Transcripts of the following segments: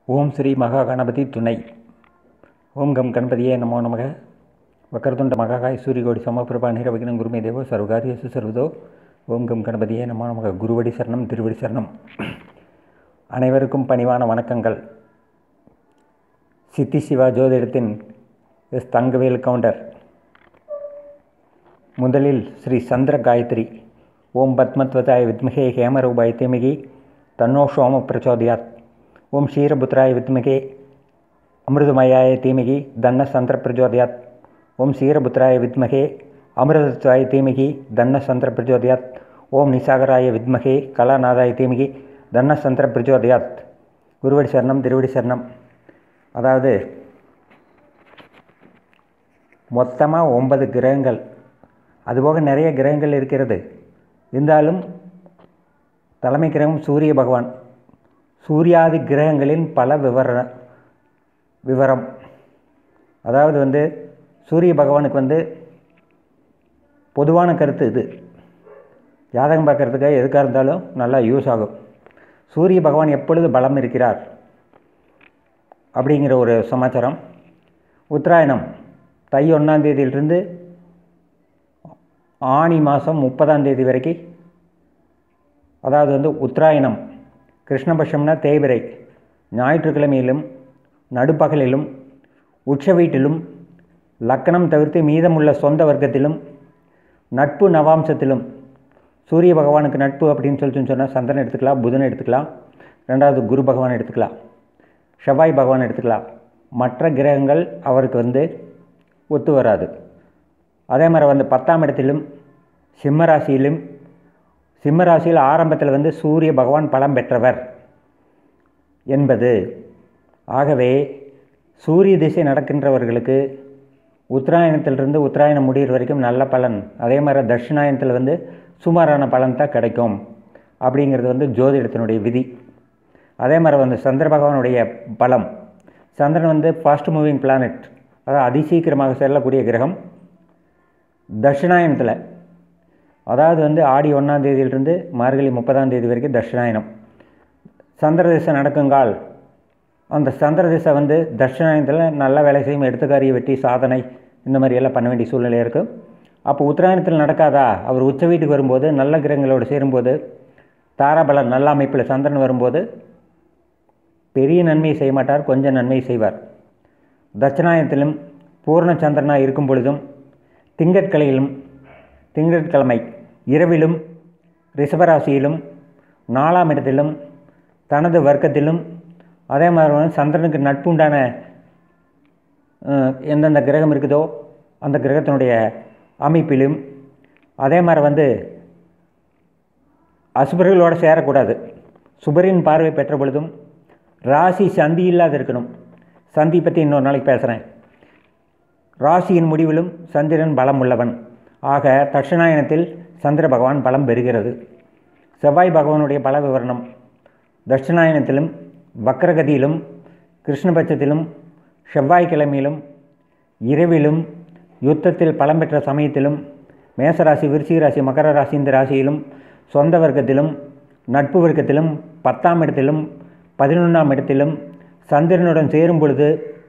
ஓம் ஸ்ரீ மகா கணபதி துணை ஓம் கம் கணபதியே நமோ நமக வக்கரதுண்ட மகாகாய் சூரியகோடி சமபிரபா நிரவகினம் குருமே தேவோ சர்வகாரியசு சர்வதோ ஓம் கம் கணபதியே நமோ நமக குருவடி சரணம் திருவடி சரணம் அனைவருக்கும் பணிவான வணக்கங்கள் சித்தி சிவா ஜோதிடத்தின் எஸ் தங்கவேல் கவுண்டர் முதலில் ஸ்ரீ சந்திர காயத்ரி ஓம் பத்மத்வதாய வித்மகே ஹேமரூபாய தீமகி தன்னோ சோம பிரச்சோதயாத் ஓம் ஷீரபுத்ராய வித்மகே அமிர்தமயாய தீமகி தன்ன சந்திர பிரச்சோதயாத் ஓம் ஷீரபுத்ராய வித்மகே அமிர்தத்வாய தீமகி தன்ன சந்திர பிரச்சோதயாத் ஓம் நிசாகராய வித்மகே கலாநாதாய தீமகி தன்ன சந்திர பிரச்சோதயாத் குருவடி சரணம் திருவடி சரணம் அதாவது மொத்தமாக ஒன்பது கிரகங்கள் அதுபோக நிறைய கிரகங்கள் இருக்கிறது இருந்தாலும் தலைமை கிரகம் சூரிய பகவான் சூரியாதி கிரகங்களின் பல விவர விவரம் அதாவது வந்து சூரிய பகவானுக்கு வந்து பொதுவான கருத்து இது ஜாதகம் பார்க்குறதுக்கு எதுக்காக இருந்தாலும் நல்லா யூஸ் ஆகும் சூரிய பகவான் எப்பொழுது பலம் இருக்கிறார் அப்படிங்கிற ஒரு சமாச்சாரம் உத்தராயணம் தை ஒன்றாம் தேதியிலிருந்து ஆணி மாதம் முப்பதாம் தேதி வரைக்கும் அதாவது வந்து உத்தராயணம் கிருஷ்ணபட்சம்னா தேய்பிரை ஞாயிற்றுக்கிழமையிலும் நடுப்பகலிலும் உச்ச வீட்டிலும் லக்கணம் தவிர்த்து மீதமுள்ள சொந்த வர்க்கத்திலும் நட்பு நவாம்சத்திலும் சூரிய பகவானுக்கு நட்பு அப்படின்னு சொல்லிட்டு சொன்னால் சந்திரன் எடுத்துக்கலாம் புதன் எடுத்துக்கலாம் ரெண்டாவது குரு பகவான் எடுத்துக்கலாம் செவ்வாய் பகவான் எடுத்துக்கலாம் மற்ற கிரகங்கள் அவருக்கு வந்து ஒத்து வராது அதே மாதிரி வந்து பத்தாம் இடத்திலும் சிம்ம ராசியிலும் சிம்ம ராசியில் ஆரம்பத்தில் வந்து சூரிய பகவான் பலம் பெற்றவர் என்பது ஆகவே சூரிய திசை நடக்கின்றவர்களுக்கு உத்தராயணத்திலிருந்து உத்தராயணம் முடிகிற வரைக்கும் நல்ல பலன் அதே மாதிரி தட்சிணாயணத்தில் வந்து சுமாரான பலன் தான் கிடைக்கும் அப்படிங்கிறது வந்து ஜோதிடத்தினுடைய விதி அதே மாதிரி வந்து சந்திர பகவானுடைய பலம் சந்திரன் வந்து ஃபாஸ்ட் மூவிங் பிளானட் அதாவது அதிசீக்கிரமாக செல்லக்கூடிய கிரகம் தட்சிணாயனத்தில் அதாவது வந்து ஆடி ஒன்றாம் தேதியிலிருந்து மார்கழி முப்பதாம் தேதி வரைக்கும் தட்சிணாயனம் சந்திர திசை நடக்குங்கால் அந்த சந்திர திசை வந்து தட்சிணாயனத்தில் நல்ல வேலை செய்யும் எடுத்துக்காரிய வெட்டி சாதனை இந்த மாதிரி எல்லாம் பண்ண வேண்டிய சூழ்நிலை இருக்கும் அப்போ உத்தராயணத்தில் நடக்காதா அவர் உச்ச வீட்டுக்கு வரும்போது நல்ல கிரகங்களோடு சேரும்போது தாராபலன் நல்ல அமைப்பில் சந்திரன் வரும்போது பெரிய நன்மையை செய்ய மாட்டார் கொஞ்சம் நன்மை செய்வார் தட்சிணாயனத்திலும் பூர்ண சந்திரனாக இருக்கும் பொழுதும் திங்கட்கிழையிலும் திங்கட்கிழமை இரவிலும் ரிஷபராசியிலும் நாலாம் இடத்திலும் தனது வர்க்கத்திலும் அதே மாதிரி வந்து சந்திரனுக்கு நட்புண்டான எந்தெந்த கிரகம் இருக்குதோ அந்த கிரகத்தினுடைய அமைப்பிலும் அதே மாதிரி வந்து அசுபர்களோடு சேரக்கூடாது சுபரின் பார்வை பெற்ற பொழுதும் ராசி சந்தி இல்லாத இருக்கணும் சந்தி பற்றி இன்னொரு நாளைக்கு பேசுகிறேன் ராசியின் முடிவிலும் சந்திரன் பலம் உள்ளவன் ஆக தட்சிணாயனத்தில் சந்திர பகவான் பலம் பெறுகிறது செவ்வாய் பகவானுடைய பல விவரணம் தட்சிணாயனத்திலும் வக்கரகதியிலும் கிருஷ்ணபட்சத்திலும் செவ்வாய்க்கிழமையிலும் இரவிலும் யுத்தத்தில் பலம் பெற்ற சமயத்திலும் மேசராசி விருச்சிக ராசி மகர ராசி இந்த ராசியிலும் சொந்த வர்க்கத்திலும் நட்பு வர்க்கத்திலும் பத்தாம் இடத்திலும் பதினொன்றாம் இடத்திலும் சந்திரனுடன் சேரும் பொழுது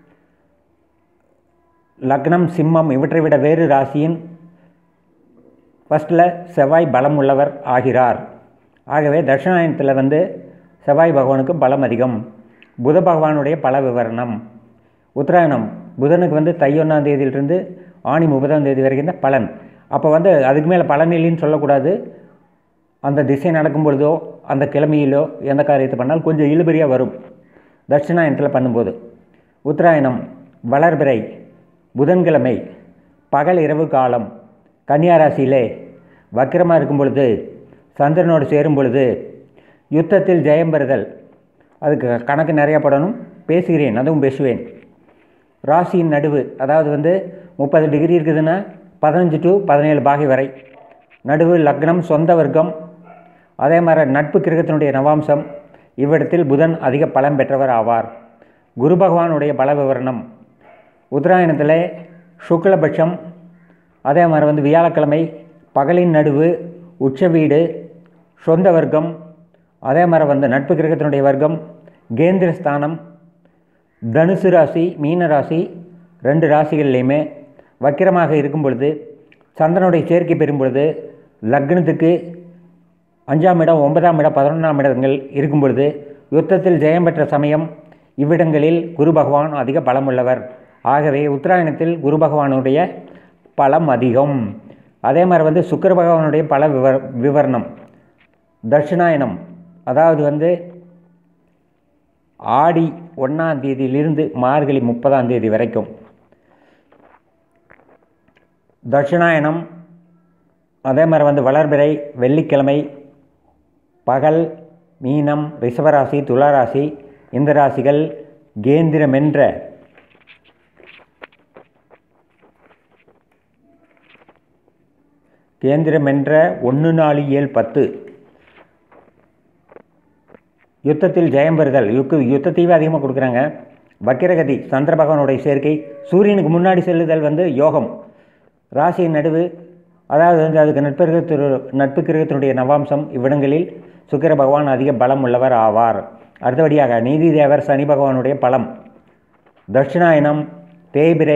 லக்னம் சிம்மம் இவற்றை விட வேறு ராசியின் ஃபஸ்ட்டில் செவ்வாய் பலம் உள்ளவர் ஆகிறார் ஆகவே தட்சிணாயனத்தில் வந்து செவ்வாய் பகவானுக்கு பலம் அதிகம் புத பகவானுடைய பல விவரணம் உத்தராயணம் புதனுக்கு வந்து தை ஒன்றாம் தேதியிலிருந்து ஆணி முப்பதாம் தேதி வரைக்கும் தான் பலன் அப்போ வந்து அதுக்கு மேலே பலன் இல்லைன்னு சொல்லக்கூடாது அந்த திசை நடக்கும் பொழுதோ அந்த கிழமையிலோ எந்த காரியத்தை பண்ணாலும் கொஞ்சம் இழுபறியாக வரும் தட்சிணாயனத்தில் பண்ணும்போது உத்தராயணம் வளர்பிறை புதன்கிழமை பகல் இரவு காலம் கன்னியாராசியிலே வக்கிரமாக இருக்கும் பொழுது சந்திரனோடு சேரும் பொழுது யுத்தத்தில் ஜெயம் பெறுதல் அதுக்கு கணக்கு நிறையா படணும் பேசுகிறேன் அதுவும் பேசுவேன் ராசியின் நடுவு அதாவது வந்து முப்பது டிகிரி இருக்குதுன்னா பதினஞ்சு டு பதினேழு பாகை வரை நடுவு லக்னம் சொந்த வர்க்கம் அதே மாதிரி நட்பு கிரகத்தினுடைய நவாம்சம் இவ்விடத்தில் புதன் அதிக பலம் பெற்றவர் ஆவார் குரு பகவானுடைய பல விவரணம் உத்தராயணத்தில் சுக்லபட்சம் அதே மாதிரி வந்து வியாழக்கிழமை பகலின் நடுவு உச்ச வீடு சொந்த வர்க்கம் அதே மாதிரி வந்து நட்பு கிரகத்தினுடைய வர்க்கம் கேந்திர ஸ்தானம் தனுசு ராசி மீன ராசி ரெண்டு ராசிகள்லையுமே வக்கிரமாக இருக்கும் பொழுது சந்திரனுடைய சேர்க்கை பெறும் பொழுது லக்னத்துக்கு அஞ்சாம் இடம் ஒன்பதாம் இடம் பதினொன்றாம் இடங்கள் இருக்கும் பொழுது யுத்தத்தில் ஜெயம் பெற்ற சமயம் இவ்விடங்களில் குரு பகவான் அதிக பலம் உள்ளவர் ஆகவே உத்தராயணத்தில் குரு பகவானுடைய பலம் அதிகம் அதே மாதிரி வந்து சுக்கிர பகவானுடைய பல விவர் விவரணம் தட்சிணாயனம் அதாவது வந்து ஆடி ஒன்றாம் தேதியிலிருந்து மார்கழி முப்பதாம் தேதி வரைக்கும் தட்சிணாயனம் அதே மாதிரி வந்து வளர்பிறை வெள்ளிக்கிழமை பகல் மீனம் ரிஷபராசி துளாராசி இந்த ராசிகள் கேந்திரமென்ற கேந்திரமென்ற ஒன்று நாலு ஏழு பத்து யுத்தத்தில் ஜெயம் பெறுதல் யுக்கு யுத்தத்தையே அதிகமாக கொடுக்குறாங்க வக்கிரகதி சந்திர பகவானுடைய சேர்க்கை சூரியனுக்கு முன்னாடி செல்லுதல் வந்து யோகம் ராசியின் நடுவு அதாவது வந்து அதுக்கு நட்பு கிரகத்திரு நட்பு கிரகத்தினுடைய நவாம்சம் இவ்விடங்களில் சுக்கிர பகவான் அதிக பலம் உள்ளவர் ஆவார் அடுத்தபடியாக நீதி தேவர் சனி பகவானுடைய பலம் தட்சிணாயனம் தேய்பிரை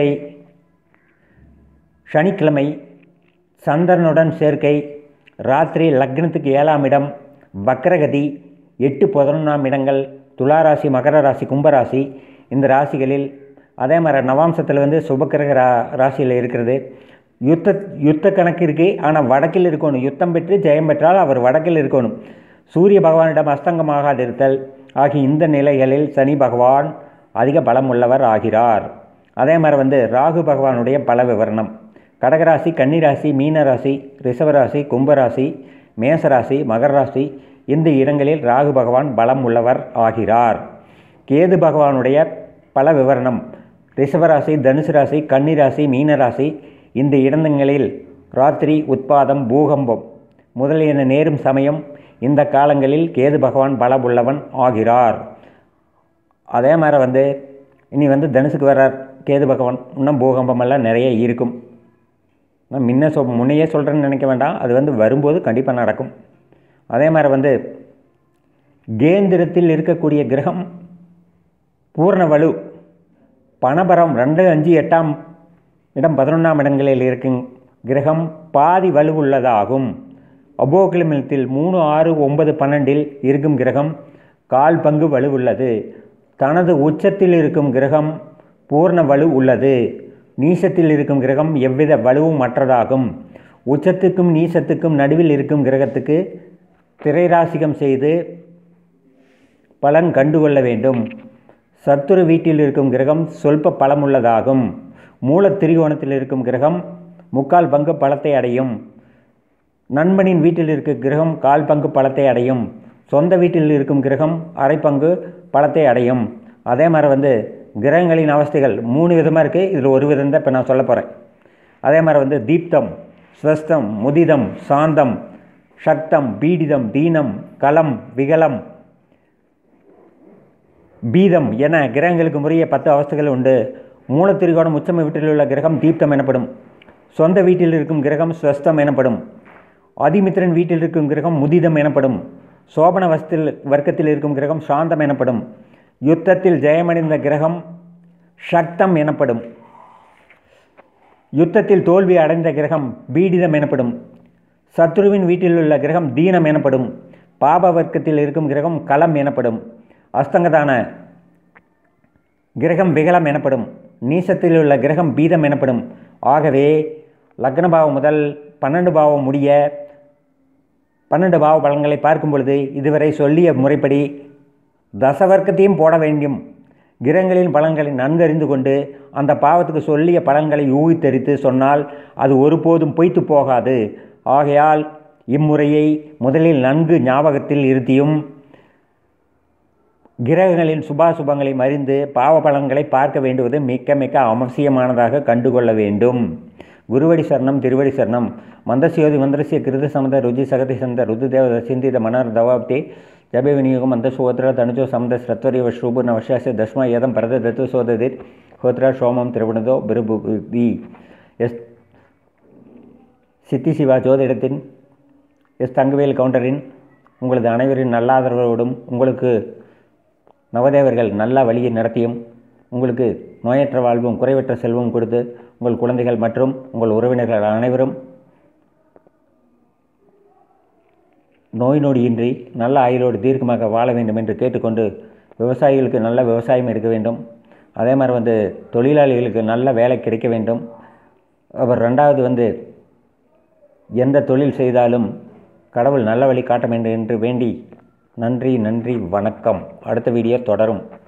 சனிக்கிழமை சந்திரனுடன் சேர்க்கை ராத்திரி லக்னத்துக்கு ஏழாம் இடம் வக்ரகதி எட்டு பதினொன்றாம் இடங்கள் துளாராசி மகர ராசி கும்பராசி இந்த ராசிகளில் அதே மாதிரி நவாம்சத்தில் வந்து சுபக்கிரக ரா ராசியில் இருக்கிறது யுத்த யுத்த கணக்கு இருக்குது ஆனால் வடக்கில் இருக்கணும் யுத்தம் பெற்று ஜெயம் பெற்றால் அவர் வடக்கில் இருக்கணும் சூரிய பகவானிடம் அஸ்தங்கமாகாதிருத்தல் ஆகிய இந்த நிலைகளில் சனி பகவான் அதிக பலம் உள்ளவர் ஆகிறார் அதே மாதிரி வந்து ராகு பகவானுடைய பல விவரணம் கடகராசி கன்னிராசி மீனராசி ரிஷபராசி கும்பராசி மேசராசி மகர ராசி இந்த இடங்களில் ராகு பகவான் பலம் உள்ளவர் ஆகிறார் கேது பகவானுடைய பல விவரணம் ரிஷபராசி தனுசு ராசி கன்னிராசி மீனராசி இந்த இடங்களில் ராத்திரி உட்பாதம் பூகம்பம் முதலியன நேரும் சமயம் இந்த காலங்களில் கேது பகவான் பலம் உள்ளவன் ஆகிறார் அதே மாதிரி வந்து இனி வந்து தனுசுக்கு வர்றார் கேது பகவான் இன்னும் பூகம்பமெல்லாம் நிறைய இருக்கும் நான் முன்ன சொ முன்னையே சொல்கிறேன்னு நினைக்க வேண்டாம் அது வந்து வரும்போது கண்டிப்பாக நடக்கும் அதே மாதிரி வந்து கேந்திரத்தில் இருக்கக்கூடிய கிரகம் பூர்ண வலு பணபரம் ரெண்டு அஞ்சு எட்டாம் இடம் பதினொன்றாம் இடங்களில் இருக்கும் கிரகம் பாதி வலு உள்ளதாகும் அபோகிலமத்தில் மூணு ஆறு ஒன்பது பன்னெண்டில் இருக்கும் கிரகம் கால் பங்கு வலுவுள்ளது தனது உச்சத்தில் இருக்கும் கிரகம் பூர்ண வலு உள்ளது நீசத்தில் இருக்கும் கிரகம் எவ்வித வலுவும் மற்றதாகும் உச்சத்துக்கும் நீசத்துக்கும் நடுவில் இருக்கும் கிரகத்துக்கு திரைராசிகம் செய்து பலன் கண்டுகொள்ள வேண்டும் சத்துரு வீட்டில் இருக்கும் கிரகம் சொல்ப பலமுள்ளதாகும் மூல திரிகோணத்தில் இருக்கும் கிரகம் முக்கால் பங்கு பலத்தை அடையும் நண்பனின் வீட்டில் இருக்க கிரகம் கால் பங்கு பலத்தை அடையும் சொந்த வீட்டில் இருக்கும் கிரகம் அரை பங்கு பலத்தை அடையும் அதே மாதிரி வந்து கிரகங்களின் அவஸ்தைகள் மூணு விதமாக இருக்குது இதில் ஒரு விதம் தான் இப்போ நான் சொல்ல போகிறேன் அதே மாதிரி வந்து தீப்தம் ஸ்வஸ்தம் முதிதம் சாந்தம் சக்தம் பீடிதம் தீனம் கலம் விகலம் பீதம் என கிரகங்களுக்கு முறைய பத்து அவஸ்தைகள் உண்டு மூலத்திரிகோணம் உச்சம வீட்டில் உள்ள கிரகம் தீப்தம் எனப்படும் சொந்த வீட்டில் இருக்கும் கிரகம் ஸ்வஸ்தம் எனப்படும் அதிமித்திரன் வீட்டில் இருக்கும் கிரகம் முதிதம் எனப்படும் சோபன வஸ்தில் வர்க்கத்தில் இருக்கும் கிரகம் சாந்தம் எனப்படும் யுத்தத்தில் ஜெயமடைந்த கிரகம் சக்தம் எனப்படும் யுத்தத்தில் தோல்வி அடைந்த கிரகம் பீடிதம் எனப்படும் சத்ருவின் வீட்டில் உள்ள கிரகம் தீனம் எனப்படும் பாப வர்க்கத்தில் இருக்கும் கிரகம் களம் எனப்படும் அஸ்தங்கதான கிரகம் விகலம் எனப்படும் நீசத்தில் உள்ள கிரகம் பீதம் எனப்படும் ஆகவே லக்ன பாவம் முதல் பன்னெண்டு பாவம் முடிய பன்னெண்டு பாவ பலன்களை பார்க்கும் பொழுது இதுவரை சொல்லிய முறைப்படி தசவர்க்கத்தையும் போட வேண்டும் கிரகங்களின் பலன்களை நன்கறிந்து கொண்டு அந்த பாவத்துக்கு சொல்லிய பலன்களை ஊகித்தரித்து சொன்னால் அது ஒருபோதும் பொய்த்து போகாது ஆகையால் இம்முறையை முதலில் நன்கு ஞாபகத்தில் இருத்தியும் கிரகங்களின் சுபாசுபங்களை மறிந்து பாவ பலன்களை பார்க்க வேண்டுவது மிக்க மிக்க அவசியமானதாக கண்டுகொள்ள வேண்டும் குருவடி சரணம் திருவடி சரணம் மந்தசியோதி மந்திரசிய கிருத சமத ருஜி சகதி சந்த ருது தேவத சிந்தித மனர் தவாப்தே ஜபே விநியோகம் அந்த சோத்ர தனுஜோ சமத ஸ்ரத்வரிய ஸ்ரூபூர்ண வசியாச தஸ்மா ஏதம் பரத தத்து சோததிர் ஹோத்ரா சோமம் திருவணதோ பிருபுதி எஸ் சித்தி சிவா ஜோதிடத்தின் எஸ் தங்கவேல் கவுண்டரின் உங்களது அனைவரின் நல்லாதரவோடும் உங்களுக்கு நவதேவர்கள் நல்ல வழியை நடத்தியும் உங்களுக்கு நோயற்ற வாழ்வும் குறைவற்ற செல்வம் கொடுத்து உங்கள் குழந்தைகள் மற்றும் உங்கள் உறவினர்கள் அனைவரும் நோய் நொடியின்றி நல்ல ஆயுளோடு தீர்க்கமாக வாழ வேண்டும் என்று கேட்டுக்கொண்டு விவசாயிகளுக்கு நல்ல விவசாயம் இருக்க வேண்டும் அதே மாதிரி வந்து தொழிலாளிகளுக்கு நல்ல வேலை கிடைக்க வேண்டும் அப்புறம் ரெண்டாவது வந்து எந்த தொழில் செய்தாலும் கடவுள் நல்ல வழி காட்ட வேண்டும் என்று வேண்டி நன்றி நன்றி வணக்கம் அடுத்த வீடியோ தொடரும்